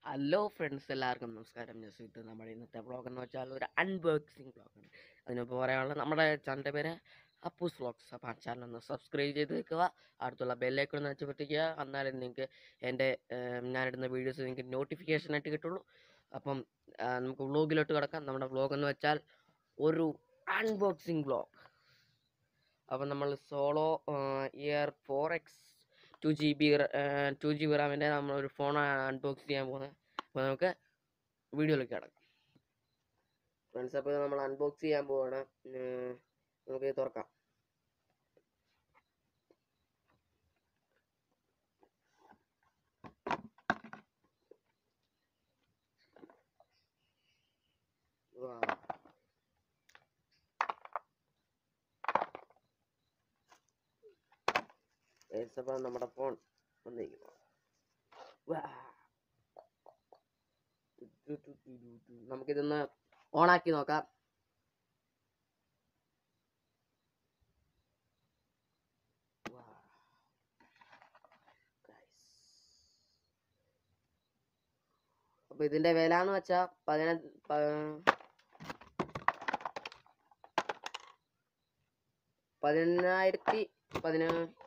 Hello friends എല്ലാവർക്കും നമസ്കാരം ഞാൻ സുഹിത്ത് നമ്മുടെ ഇന്നത്തെ വ്ളോഗ് എന്ന് വെച്ചാൽ ഒരു അൺബോക്സിങ് വ്ളോഗാണ് അതിനിപ്പോൾ പറയാനുള്ളത് നമ്മുടെ ചാനലിൻ്റെ പേര് അപ്പൂസ് വ്ളോഗ്സ് അപ്പോൾ ആ ചാനൽ ഒന്ന് സബ്സ്ക്രൈബ് ചെയ്ത് വെക്കുക അടുത്തുള്ള ബെല്ലൈക്കൺ ഒന്ന് വെച്ച് പൊട്ടിക്കുക എന്നാലും നിങ്ങൾക്ക് എൻ്റെ ഏം, ഞാനിടുന്ന വീഡിയോസ് നിങ്ങൾക്ക് നോട്ടിഫിക്കേഷൻ ആയിട്ട് കിട്ടുള്ളൂ അപ്പം ആ, നമുക്ക് വ്ളോഗിലോട്ട് കിടക്കാം നമ്മുടെ വ്ളോഗ് എന്ന് വെച്ചാൽ ഒരു അൺബോക്സിങ് വ്ളോഗ് അപ്പം നമ്മൾ Xolo era four X two G B two G B റാമിൻ്റെ നമ്മളൊരു ഫോൺ അൺബോക്സ് ചെയ്യാൻ പോകുന്നത് അപ്പോൾ നമുക്ക് വീഡിയോയിലേക്ക് കിടക്കാം ഫ്രണ്ട്സ് അപ്പോൾ നമ്മൾ അൺബോക്സ് ചെയ്യാൻ പോവാണ് ഉം, നമുക്ക് ഇത് തുറക്കാം Wow. Guys, അപ്പോൾ നമ്മുടെ ഫോൺ വന്നിരിക്കുന്നു വാ. ടു ടു ടു ടു ടു ടു. നമുക്കിതൊന്ന് ഓണാക്കി നോക്കാം വാ. Guys. അപ്പൊ ഇതിന്റെ വില എന്ന് വെച്ചാ പതിന പ- പതിനായിരത്തി പതിനാ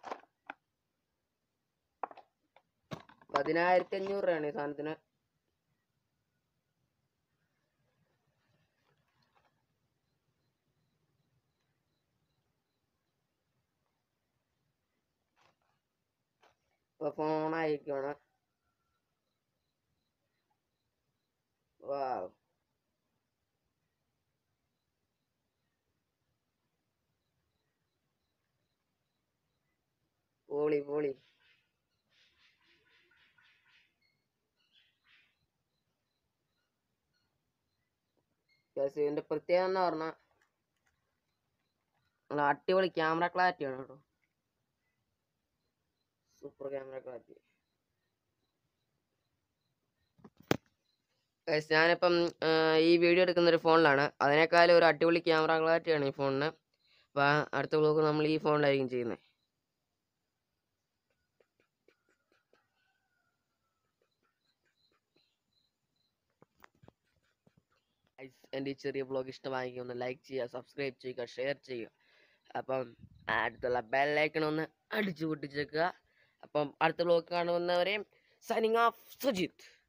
പതിനായിരത്തി അഞ്ഞൂറ് രൂപയാണ് ഈ സാധനത്തിന് ഇപ്പൊ ഫോണായിരിക്കുവാണ് വാവ് പോളി പോളി Guys, ഇതിന്റെ പ്രത്യേകത എന്ന് പറഞ്ഞാൽ നല്ല അടിപൊളി ക്യാമറ ക്ലാരിറ്റി ആണ് കേട്ടോ സൂപ്പർ ക്യാമറ ക്ലാരിറ്റി Guys, ഞാനിപ്പം ആ, ഈ വീഡിയോ എടുക്കുന്ന ഒരു ഫോണിലാണ് അതിനേക്കാളും ഒരു അടിപൊളി ക്യാമറ ക്ലാരിറ്റി ആണ് ഈ ഫോണിന് അപ്പോൾ അടുത്ത വ്ലോഗ് നമ്മൾ ഈ ഫോണിലായിരിക്കും ചെയ്യുന്നത് Guys, എൻ്റെ ഈ ചെറിയ വ്ലോഗ് ഇഷ്ടമായെങ്കിൽ ഒന്ന് ലൈക്ക് ചെയ്യുക സബ്സ്ക്രൈബ് ചെയ്യുക ഷെയർ ചെയ്യുക അപ്പം അടുത്തുള്ള ബെല്ലൈക്കൺ ഒന്ന് അടിച്ചു പൊട്ടിച്ചേക്കുക അപ്പം അടുത്ത വ്ലോഗ് കാണുന്നവരെയും സൈനിങ് ഓഫ് സുജിത്ത്